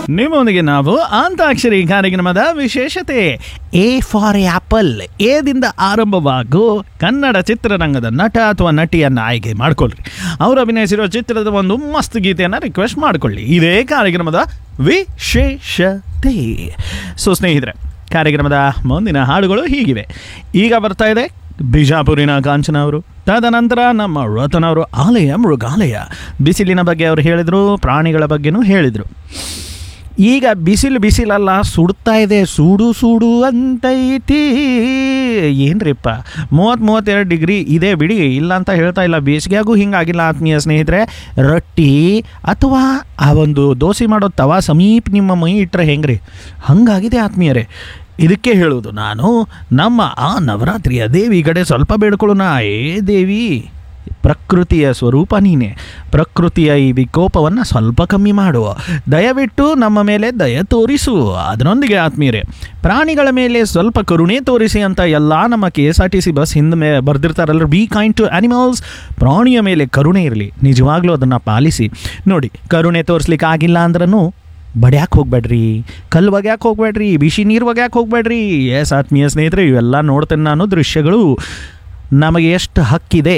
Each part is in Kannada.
ನಿಮ್ಮೊಂದಿಗೆ ನಾವು ಅಂತಾಕ್ಷರಿ ಕಾರ್ಯಕ್ರಮದ ವಿಶೇಷತೆ ಎ ಫಾರ್ ಆಪಲ್ ಏದಿಂದ ಆರಂಭವಾಗೋ ಕನ್ನಡ ಚಿತ್ರರಂಗದ ನಟ ಅಥವಾ ನಟಿಯನ್ನ ಆಯ್ಕೆ ಮಾಡ್ಕೊಳ್ರಿ ಅವರು ಅಭಿನಯಿಸಿರೋ ಚಿತ್ರದ ಒಂದು ಮಸ್ತ್ ಗೀತೆಯನ್ನು ರಿಕ್ವೆಸ್ಟ್ ಮಾಡ್ಕೊಳ್ಳಿ ಇದೇ ಕಾರ್ಯಕ್ರಮದ ವಿಶೇಷತೆ ಸೊ ಸ್ನೇಹಿತರೆ ಕಾರ್ಯಕ್ರಮದ ಮುಂದಿನ ಹಾಡುಗಳು ಹೀಗಿವೆ ಈಗ ಬರ್ತಾ ಇದೆ ಬಿಜಾಪುರಿನ ಕಾಂಚನ ಅವರು ತದನಂತರ ನಮ್ಮ ರತನ್ ಅವರು ಆಲಯ ಮೃಗಾಲಯ ಬಿಸಿಲಿನ ಬಗ್ಗೆ ಅವರು ಹೇಳಿದರು ಪ್ರಾಣಿಗಳ ಬಗ್ಗೆನೂ ಹೇಳಿದರು ಈಗ ಬಿಸಿಲು ಬಿಸಿಲಲ್ಲ ಸುಡ್ತಾ ಇದೆ ಸೂಡು ಸೂಡು ಅಂತೈತಿ ಏನ್ರಿಪ್ಪ ಮೂವತ್ತು ಮೂವತ್ತೆರಡು ಡಿಗ್ರಿ ಇದೆ ಬಿಡಿ ಇಲ್ಲ ಅಂತ ಹೇಳ್ತಾ ಇಲ್ಲ ಬೇಸಿಗೆಯಾಗೂ ಹಿಂಗಾಗಿಲ್ಲ ಆತ್ಮೀಯ ಸ್ನೇಹಿತರೆ ರೊಟ್ಟಿ ಅಥವಾ ಆ ಒಂದು ದೋಸೆ ಮಾಡೋ ತವಾ ಸಮೀಪ ನಿಮ್ಮ ಮೈ ಇಟ್ಟರೆ ಹೆಂಗ್ರಿ ಹಂಗಾಗಿದೆ ಆತ್ಮೀಯರೇ ಇದಕ್ಕೆ ಹೇಳೋದು ನಾನು ನಮ್ಮ ಆ ನವರಾತ್ರಿಯ ದೇವಿ ಕಡೆ ಸ್ವಲ್ಪ ಬೇಡ್ಕೊಳ್ಳೋಣ ಏ ದೇವಿ ಪ್ರಕೃತಿಯ ಸ್ವರೂಪ ನೀನೆ ಪ್ರಕೃತಿಯ ಈ ವಿಕೋಪವನ್ನು ಸ್ವಲ್ಪ ಕಮ್ಮಿ ಮಾಡುವ ದಯವಿಟ್ಟು ನಮ್ಮ ಮೇಲೆ ದಯ ತೋರಿಸು ಅದರೊಂದಿಗೆ ಆತ್ಮೀಯರೇ ಪ್ರಾಣಿಗಳ ಮೇಲೆ ಸ್ವಲ್ಪ ಕರುಣೆ ತೋರಿಸಿ ಅಂತ ಎಲ್ಲ ನಮ್ಮ K S R T C bus ಹಿಂದೆ ಮೇ ಬರ್ದಿರ್ತಾರಲ್ಲ ಬಿ ಕೈಂಡ್ ಟು ಆನಿಮಲ್ಸ್ ಪ್ರಾಣಿಯ ಮೇಲೆ ಕರುಣೆ ಇರಲಿ ನಿಜವಾಗ್ಲೂ ಅದನ್ನು ಪಾಲಿಸಿ ನೋಡಿ ಕರುಣೆ ತೋರಿಸ್ಲಿಕ್ಕೆ ಆಗಿಲ್ಲ ಅಂದ್ರೂ ಬಡ್ಯಾಕೆ ಹೋಗ್ಬೇಡ್ರಿ ಕಲ್ಲು ಒಗ್ಯಾಕೆ ಹೋಗ್ಬೇಡ್ರಿ ಬಿಸಿ ನೀರು ಒಗ್ಯಾಕೆ ಹೋಗ್ಬೇಡ್ರಿ ಎಸ್ ಆತ್ಮೀಯ ಸ್ನೇಹಿತರೆ ಇವೆಲ್ಲ ನೋಡ್ತೇನೆ ನಾನು ದೃಶ್ಯಗಳು ನಮಗೆ ಎಷ್ಟು ಹಕ್ಕಿದೆ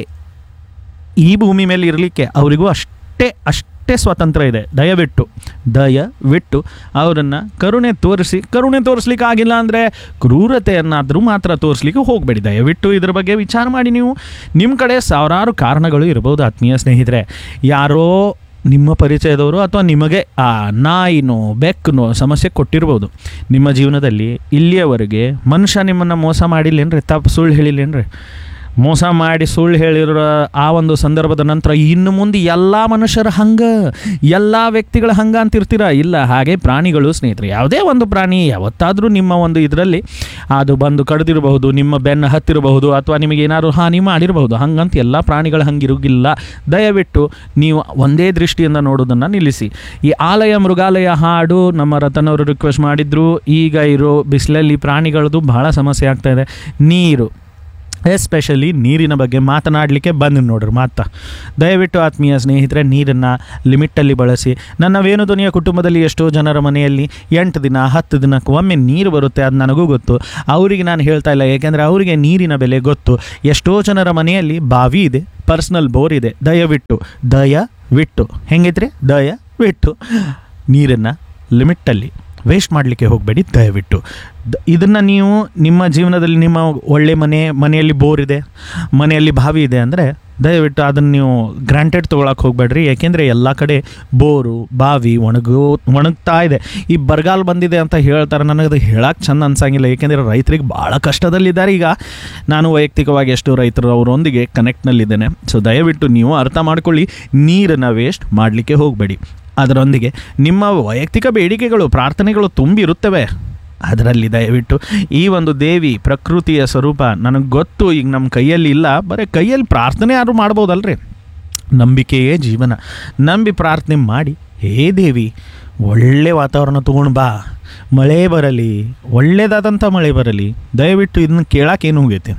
ಈ ಭೂಮಿ ಮೇಲೆ ಇರಲಿಕ್ಕೆ ಅವರಿಗೂ ಅಷ್ಟೇ ಅಷ್ಟೇ ಸ್ವಾತಂತ್ರ್ಯ ಇದೆ ದಯವಿಟ್ಟು ದಯವಿಟ್ಟು ಅವರನ್ನು ಕರುಣೆ ತೋರಿಸಿ ಕರುಣೆ ತೋರಿಸ್ಲಿಕ್ಕೆ ಆಗಿಲ್ಲ ಅಂದರೆ ಕ್ರೂರತೆಯನ್ನಾದರೂ ಮಾತ್ರ ತೋರಿಸ್ಲಿಕ್ಕೆ ಹೋಗಬೇಡಿ ದಯವಿಟ್ಟು ಇದ್ರ ಬಗ್ಗೆ ವಿಚಾರ ಮಾಡಿ ನೀವು ನಿಮ್ಮ ಕಡೆ ಸಾವಿರಾರು ಕಾರಣಗಳು ಇರ್ಬೋದು ಆತ್ಮೀಯ ಸ್ನೇಹಿತರೆ ಯಾರೋ ನಿಮ್ಮ ಪರಿಚಯದವರು ಅಥವಾ ನಿಮಗೆ ಆ ನಾಯಿನೋ ಬೆಕ್ಕನೋ ಸಮಸ್ಯೆ ಕೊಟ್ಟಿರ್ಬೋದು ನಿಮ್ಮ ಜೀವನದಲ್ಲಿ ಇಲ್ಲಿಯವರೆಗೆ ಮನುಷ್ಯ ನಿಮ್ಮನ್ನು ಮೋಸ ಮಾಡಿಲ್ಲೇನ್ರಿ ತಪ್ಪು ಸುಳ್ಳು ಹೇಳಿಲ್ಲೇನ್ರಿ ಮೋಸ ಮಾಡಿ ಸುಳ್ಳು ಹೇಳಿರೋ ಆ ಒಂದು ಸಂದರ್ಭದ ನಂತರ ಇನ್ನು ಮುಂದೆ ಎಲ್ಲ ಮನುಷ್ಯರ ಹಂಗ ಎಲ್ಲ ವ್ಯಕ್ತಿಗಳ ಹಂಗ ಅಂತಿರ್ತೀರ ಇಲ್ಲ ಹಾಗೆ ಪ್ರಾಣಿಗಳು ಸ್ನೇಹಿತರೆ ಯಾವುದೇ ಒಂದು ಪ್ರಾಣಿ ಯಾವತ್ತಾದರೂ ನಿಮ್ಮ ಒಂದು ಇದರಲ್ಲಿ ಅದು ಬಂದು ಕಡ್ದಿರಬಹುದು ನಿಮ್ಮ ಬೆನ್ನು ಹತ್ತಿರಬಹುದು ಅಥವಾ ನಿಮಗೆ ಏನಾದ್ರು ಹಾನಿ ಮಾಡಿರಬಹುದು ಹಂಗಂತ ಎಲ್ಲ ಪ್ರಾಣಿಗಳು ಹಂಗಿರುಗಿಲ್ಲ ದಯವಿಟ್ಟು ನೀವು ಒಂದೇ ದೃಷ್ಟಿಯಿಂದ ನೋಡೋದನ್ನು ನಿಲ್ಲಿಸಿ ಈ ಆಲಯ ಮೃಗಾಲಯ ಹಾಡು ನಮ್ಮ ರತನ್ ಅವರು ರಿಕ್ವೆಸ್ಟ್ ಮಾಡಿದ್ರು ಈಗ ಇರೋ ಬಿಸಿಲಲ್ಲಿ ಪ್ರಾಣಿಗಳದ್ದು ಬಹಳ ಸಮಸ್ಯೆ ಆಗ್ತಾ ಇದೆ ನೀರು ಎಸ್ಪೆಷಲಿ ನೀರಿನ ಬಗ್ಗೆ ಮಾತನಾಡಲಿಕ್ಕೆ ಬಂದು ನೋಡ್ರಿ ಮಾತಾ ದಯವಿಟ್ಟು ಆತ್ಮೀಯ ಸ್ನೇಹಿತರೆ ನೀರನ್ನು ಲಿಮಿಟಲ್ಲಿ ಬಳಸಿ ನನ್ನ ವೇಣುಧ್ವನಿಯ ಕುಟುಂಬದಲ್ಲಿ ಎಷ್ಟೋ ಜನರ ಮನೆಯಲ್ಲಿ ಎಂಟು ದಿನ ಹತ್ತು ದಿನಕ್ಕೆ ಒಮ್ಮೆ ನೀರು ಬರುತ್ತೆ ಅದು ನನಗೂ ಗೊತ್ತು ಅವರಿಗೆ ನಾನು ಹೇಳ್ತಾ ಇಲ್ಲ ಏಕೆಂದರೆ ಅವರಿಗೆ ನೀರಿನ ಬೆಲೆ ಗೊತ್ತು ಎಷ್ಟೋ ಜನರ ಮನೆಯಲ್ಲಿ ಬಾವಿ ಇದೆ ಪರ್ಸ್ನಲ್ ಬೋರ್ ಇದೆ ದಯವಿಟ್ಟು ದಯವಿಟ್ಟು ಹೆಂಗೈತ್ರಿ ದಯವಿಟ್ಟು ನೀರನ್ನು ಲಿಮಿಟಲ್ಲಿ ವೇಸ್ಟ್ ಮಾಡಲಿಕ್ಕೆ ಹೋಗಬೇಡಿ ದಯವಿಟ್ಟು ದ ಇದನ್ನು ನೀವು ನಿಮ್ಮ ಜೀವನದಲ್ಲಿ ನಿಮ್ಮ ಒಳ್ಳೆ ಮನೆ ಮನೆಯಲ್ಲಿ ಬೋರ್ ಇದೆ ಮನೆಯಲ್ಲಿ ಬಾವಿ ಇದೆ ಅಂದರೆ ದಯವಿಟ್ಟು ಅದನ್ನು ನೀವು ಗ್ರಾಂಟೆಡ್ ತೊಗೊಳಕ್ಕೆ ಹೋಗಬೇಡ್ರಿ ಯಾಕೆಂದರೆ ಎಲ್ಲ ಕಡೆ ಬೋರು ಬಾವಿ ಒಣಗೋ ಒಣಗ್ತಾ ಇದೆ ಈ ಬರಗಾಲ ಬಂದಿದೆ ಅಂತ ಹೇಳ್ತಾರೆ ನನಗೆ ಅದು ಹೇಳಕ್ಕೆ ಚಂದ ಅನ್ಸಂಗಿಲ್ಲ ಏಕೆಂದರೆ ರೈತರಿಗೆ ಭಾಳ ಕಷ್ಟದಲ್ಲಿದ್ದಾರೆ ಈಗ ನಾನು ವೈಯಕ್ತಿಕವಾಗಿ ಎಷ್ಟೋ ರೈತರು ಅವರೊಂದಿಗೆ ಕನೆಕ್ಟ್ನಲ್ಲಿದ್ದೇನೆ ಸೊ ದಯವಿಟ್ಟು ನೀವು ಅರ್ಥ ಮಾಡ್ಕೊಳ್ಳಿ ನೀರನ್ನು ವೇಸ್ಟ್ ಮಾಡಲಿಕ್ಕೆ ಹೋಗಬೇಡಿ ಅದರೊಂದಿಗೆ ನಿಮ್ಮ ವೈಯಕ್ತಿಕ ಬೇಡಿಕೆಗಳು ಪ್ರಾರ್ಥನೆಗಳು ತುಂಬಿರುತ್ತವೆ ಅದರಲ್ಲಿ ದಯವಿಟ್ಟು ಈ ಒಂದು ದೇವಿ ಪ್ರಕೃತಿಯ ಸ್ವರೂಪ ನನಗೆ ಗೊತ್ತು ಈಗ ನಮ್ಮ ಕೈಯಲ್ಲಿ ಇಲ್ಲ ಬರೀ ಕೈಯಲ್ಲಿ ಪ್ರಾರ್ಥನೆ ಯಾರು ಮಾಡ್ಬೋದಲ್ರಿ ನಂಬಿಕೆಯೇ ಜೀವನ ನಂಬಿ ಪ್ರಾರ್ಥನೆ ಮಾಡಿ ಹೇ ದೇವಿ ಒಳ್ಳೆ ವಾತಾವರಣ ತೊಗೊಂಡು ಬಾ ಮಳೆ ಬರಲಿ ಒಳ್ಳೆಯದಾದಂಥ ಮಳೆ ಬರಲಿ ದಯವಿಟ್ಟು ಇದನ್ನ ಕೇಳೋಕ್ಕೇನು ಹೋಗೈತೆ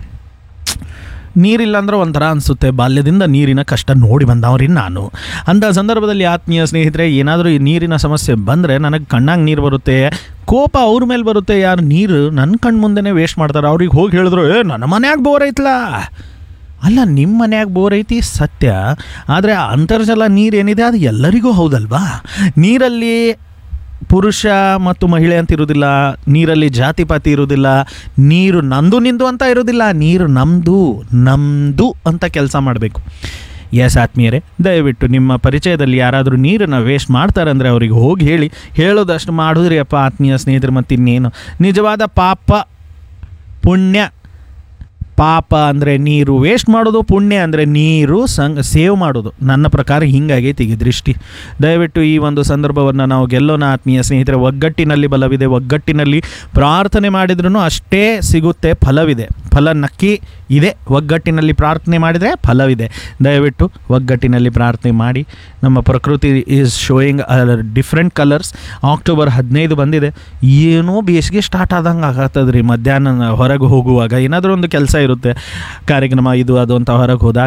ನೀರಿಲ್ಲ ಅಂದ್ರೆ ಒಂಥರ ಅನಿಸುತ್ತೆ ಬಾಲ್ಯದಿಂದ ನೀರಿನ ಕಷ್ಟ ನೋಡಿ ಬಂದವ್ರಿ ನಾನು ಅಂಥ ಸಂದರ್ಭದಲ್ಲಿ ಆತ್ಮೀಯ ಸ್ನೇಹಿತರೆ ಏನಾದರೂ ಈ ನೀರಿನ ಸಮಸ್ಯೆ ಬಂದರೆ ನನಗೆ ಕಣ್ಣಾಗ ನೀರು ಬರುತ್ತೆ ಕೋಪ ಅವ್ರ ಮೇಲೆ ಬರುತ್ತೆ ಯಾರು ನೀರು ನನ್ನ ಕಣ್ಣು ಮುಂದೆನೇ ವೇಸ್ಟ್ ಮಾಡ್ತಾರೆ ಅವ್ರಿಗೆ ಹೋಗಿ ಹೇಳಿದ್ರು ಏ ನನ್ನ ಮನ್ಯಾಗ ಬೋರ್ ಐತ್ಲಾ ಅಲ್ಲ ನಿಮ್ಮ ಮನ್ಯಾಗ ಬೋರ್ ಐತಿ ಸತ್ಯ ಆದರೆ ಅಂತರ್ಜಲ ನೀರೇನಿದೆ ಅದು ಎಲ್ಲರಿಗೂ ಹೌದಲ್ವಾ ನೀರಲ್ಲಿ ಪುರುಷ ಮತ್ತು ಮಹಿಳೆ ಅಂತ ಇರೋದಿಲ್ಲ ನೀರಲ್ಲಿ ಜಾತಿ ಪಾತಿ ಇರೋದಿಲ್ಲ ನೀರು ನಂದು ನಿಂದು ಅಂತ ಇರೋದಿಲ್ಲ ನೀರು ನಮ್ಮದು ನಮ್ಮದು ಅಂತ ಕೆಲಸ ಮಾಡಬೇಕು ಎಸ್ ಆತ್ಮೀಯರೇ ದಯವಿಟ್ಟು ನಿಮ್ಮ ಪರಿಚಯದಲ್ಲಿ ಯಾರಾದರೂ ನೀರನ್ನು ವೇಸ್ಟ್ ಮಾಡ್ತಾರೆ ಅಂದರೆ ಅವ್ರಿಗೆ ಹೋಗಿ ಹೇಳಿ ಹೇಳೋದಷ್ಟು ಮಾಡಿದ್ರಿ ಅಪ್ಪ ಆತ್ಮೀಯ ಸ್ನೇಹಿತರು ಮತ್ತು ಇನ್ನೇನು ನಿಜವಾದ ಪಾಪ ಪುಣ್ಯ ಪಾಪ ಅಂದರೆ ನೀರು ವೇಸ್ಟ್ ಮಾಡೋದು ಪುಣ್ಯ ಅಂದರೆ ನೀರು ಸಂಗ್ ಸೇವ್ ಮಾಡೋದು ನನ್ನ ಪ್ರಕಾರ ಹಿಂಗಾಗೈತಿ ಈಗ ದೃಷ್ಟಿ ದಯವಿಟ್ಟು ಈ ಒಂದು ಸಂದರ್ಭವನ್ನು ನಾವು ಗೆಲ್ಲೋಣ ಆತ್ಮೀಯ ಸ್ನೇಹಿತರೆ ಒಗ್ಗಟ್ಟಿನಲ್ಲಿ ಬಲವಿದೆ ಒಗ್ಗಟ್ಟಿನಲ್ಲಿ ಪ್ರಾರ್ಥನೆ ಮಾಡಿದ್ರೂ ಅಷ್ಟೇ ಸಿಗುತ್ತೆ ಫಲವಿದೆ ಫಲ ನಕ್ಕಿ ಇದೆ ಒಗ್ಗಟ್ಟಿನಲ್ಲಿ ಪ್ರಾರ್ಥನೆ ಮಾಡಿದರೆ ಫಲವಿದೆ ದಯವಿಟ್ಟು ಒಗ್ಗಟ್ಟಿನಲ್ಲಿ ಪ್ರಾರ್ಥನೆ ಮಾಡಿ ನಮ್ಮ ಪ್ರಕೃತಿ is showing different colours October ಹದಿನೈದು ಬಂದಿದೆ ಏನೋ ಬೇಸಿಗೆ ಸ್ಟಾರ್ಟ್ ಆದಂಗೆ ಆಗತ್ತದ ರೀ ಮಧ್ಯಾಹ್ನ ಹೊರಗೆ ಹೋಗುವಾಗ ಏನಾದರೂ ಒಂದು ಕೆಲಸ ಇರುತ್ತೆ ಕಾರ್ಯಕ್ರಮ ಇದು ಅದು ಅಂತ ಹೊರಗೆ ಹೋದಾಗ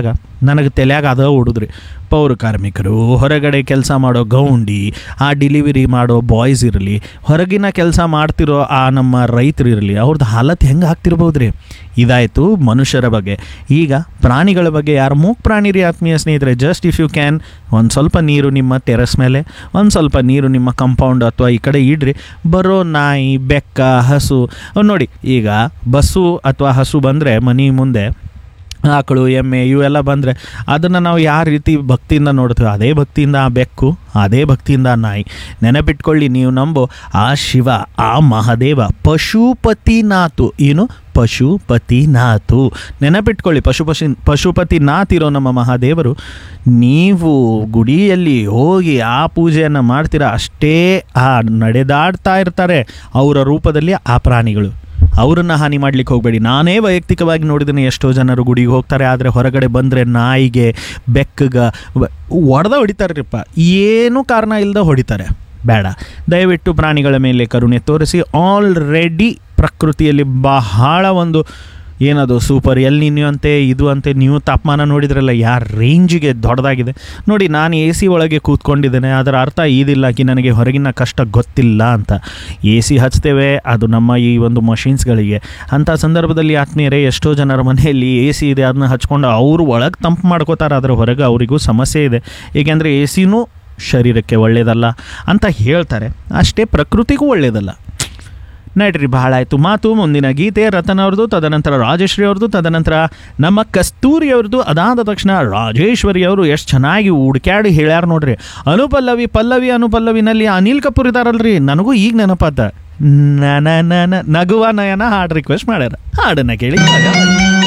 ನನಗೆ ತಲೆಯಾಗ ಅದ ಹೊಡಿದ್ರಿ ಪೌರ ಕಾರ್ಮಿಕರು ಹೊರಗಡೆ ಕೆಲಸ ಮಾಡೋ ಗೌಂಡಿ ಆ ಡಿಲಿವರಿ ಮಾಡೋ ಬಾಯ್ಸ್ ಇರಲಿ ಹೊರಗಿನ ಕೆಲಸ ಮಾಡ್ತಿರೋ ಆ ನಮ್ಮ ರೈತರು ಇರಲಿ ಅವ್ರದ್ದು ಹಾಲತ್ ಹೆಂಗೆ ಆಗ್ತಿರ್ಬೋದು ರೀ ಇದಾಯಿತು ಮನುಷ್ಯರ ಬಗ್ಗೆ ಈಗ ಪ್ರಾಣಿಗಳ ಬಗ್ಗೆ ಯಾರು ಮೂಕ್ ಪ್ರಾಣಿ ರೀ ಆತ್ಮೀಯ ಸ್ನೇಹಿತರೆ ಜಸ್ಟ್ ಇಫ್ ಯು ಕ್ಯಾನ್ ಒಂದು ಸ್ವಲ್ಪ ನೀರು ನಿಮ್ಮ ಟೆರೆಸ್ ಮೇಲೆ ಒಂದು ಸ್ವಲ್ಪ ನೀರು ನಿಮ್ಮ ಕಂಪೌಂಡ್ ಅಥವಾ ಈ ಕಡೆ ಇಡ್ರಿ ಬರೋ ನಾಯಿ ಬೆಕ್ಕ ಹಸು ಅವ್ ನೋಡಿ ಈಗ ಬಸ್ಸು ಅಥವಾ ಹಸು ಬಂದರೆ ಮನೆ ಮುಂದೆ ಆಕಳು ಎಮ್ಮೆ ಇವೆಲ್ಲ ಬಂದರೆ ಅದನ್ನು ನಾವು ಯಾವ ರೀತಿ ಭಕ್ತಿಯಿಂದ ನೋಡ್ತೀವಿ ಅದೇ ಭಕ್ತಿಯಿಂದ ಆ ಬೆಕ್ಕು ಅದೇ ಭಕ್ತಿಯಿಂದ ಆ ನಾಯಿ ನೆನಪಿಟ್ಕೊಳ್ಳಿ ನೀವು ನಂಬೋ ಆ ಶಿವ ಆ ಮಹಾದೇವ ಪಶುಪತಿನಾಥು ಏನು ಪಶುಪತಿನಾಥು ನೆನಪಿಟ್ಕೊಳ್ಳಿ ಪಶುಪಶಿ ಪಶುಪತಿನಾಥ್ ಇರೋ ನಮ್ಮ ಮಹಾದೇವರು ನೀವು ಗುಡಿಯಲ್ಲಿ ಹೋಗಿ ಆ ಪೂಜೆಯನ್ನು ಮಾಡ್ತೀರಾ ಅಷ್ಟೇ ಆ ನಡೆದಾಡ್ತಾ ಇರ್ತಾರೆ ಅವರ ರೂಪದಲ್ಲಿ ಆ ಪ್ರಾಣಿಗಳು ಅವರನ್ನು ಹಾನಿ ಮಾಡ್ಲಿಕ್ಕೆ ಹೋಗಬೇಡಿ ನಾನೇ ವೈಯಕ್ತಿಕವಾಗಿ ನೋಡಿದ್ದೀನಿ ಎಷ್ಟೋ ಜನರು ಗುಡಿಗೆ ಹೋಗ್ತಾರೆ ಆದರೆ ಹೊರಗಡೆ ಬಂದರೆ ನಾಯಿಗೆ ಬೆಕ್ಕಗೆ ಹೊಡೆದ ಹೊಡಿತಾರ್ರಿಪ್ಪ ಏನೂ ಕಾರಣ ಇಲ್ಲದೆ ಹೊಡಿತಾರೆ ಬೇಡ ದಯವಿಟ್ಟು ಪ್ರಾಣಿಗಳ ಮೇಲೆ ಕರುಣೆ ತೋರಿಸಿ ಆಲ್ರೆಡಿ ಪ್ರಕೃತಿಯಲ್ಲಿ ಬಹಳ ಒಂದು ಏನದು ಸೂಪರ್ ಎಲ್ಲಿ ನೀವು ಅಂತೆ ಇದು ಅಂತೆ ನೀವು ತಾಪಮಾನ ನೋಡಿದ್ರಲ್ಲ ಯಾರ ರೇಂಜಿಗೆ ದೊಡ್ಡದಾಗಿದೆ ನೋಡಿ ನಾನು ಎ ಸಿ ಒಳಗೆ ಕೂತ್ಕೊಂಡಿದ್ದೇನೆ ಅದರ ಅರ್ಥ ಇದಿಲ್ಲ ಕಿ ನನಗೆ ಹೊರಗಿನ ಕಷ್ಟ ಗೊತ್ತಿಲ್ಲ ಅಂತ ಎ ಸಿ ಹಚ್ತೇವೆ ಅದು ನಮ್ಮ ಈ ಒಂದು ಮಷಿನ್ಸ್ಗಳಿಗೆ ಅಂಥ ಸಂದರ್ಭದಲ್ಲಿ ಆತ್ಮೀಯರೇ ಎಷ್ಟೋ ಜನರ ಮನೆಯಲ್ಲಿ ಎ ಸಿ ಇದೆ ಅದನ್ನ ಹಚ್ಕೊಂಡು ಅವರು ಒಳಗೆ ತಂಪು ಮಾಡ್ಕೋತಾರೆ ಅದರ ಹೊರಗೆ ಅವರಿಗೂ ಸಮಸ್ಯೆ ಇದೆ ಏಕೆಂದರೆ ಎ ಸಿನೂ ಶರೀರಕ್ಕೆ ಒಳ್ಳೆಯದಲ್ಲ ಅಂತ ಹೇಳ್ತಾರೆ ಅಷ್ಟೇ ಪ್ರಕೃತಿಗೂ ಒಳ್ಳೆಯದಲ್ಲ ನಡ್ರಿ ಬಹಳ ಆಯಿತು ಮಾತು ಮುಂದಿನ ಗೀತೆ ರತನ್ ಅವ್ರದ್ದು ತದನಂತರ ರಾಜೇಶ್ವರಿ ಅವ್ರದ್ದು ತದನಂತರ ನಮ್ಮ ಕಸ್ತೂರಿ ಅವ್ರದ್ದು ಅದಾದ ತಕ್ಷಣ ರಾಜೇಶ್ವರಿ ಅವರು ಎಷ್ಟು ಚೆನ್ನಾಗಿ ಹುಡ್ಕ್ಯಾಡಿ ಹೇಳ್ಯಾರ ನೋಡ್ರಿ ಅನುಪಲ್ಲವಿ ಪಲ್ಲವಿ ಅನುಪಲ್ಲವಿನಲ್ಲಿ ಅನಿಲ್ ಕಪೂರ್ ಇದಾರಲ್ರಿ ನನಗೂ ಈಗ ನೆನಪಾತ ನನ ನನ ನಗುವ ನಯನ ಹಾಡು ರಿಕ್ವೆಸ್ಟ್ ಮಾಡ್ಯಾರ ಹಾಡನ್ನ ಕೇಳಿ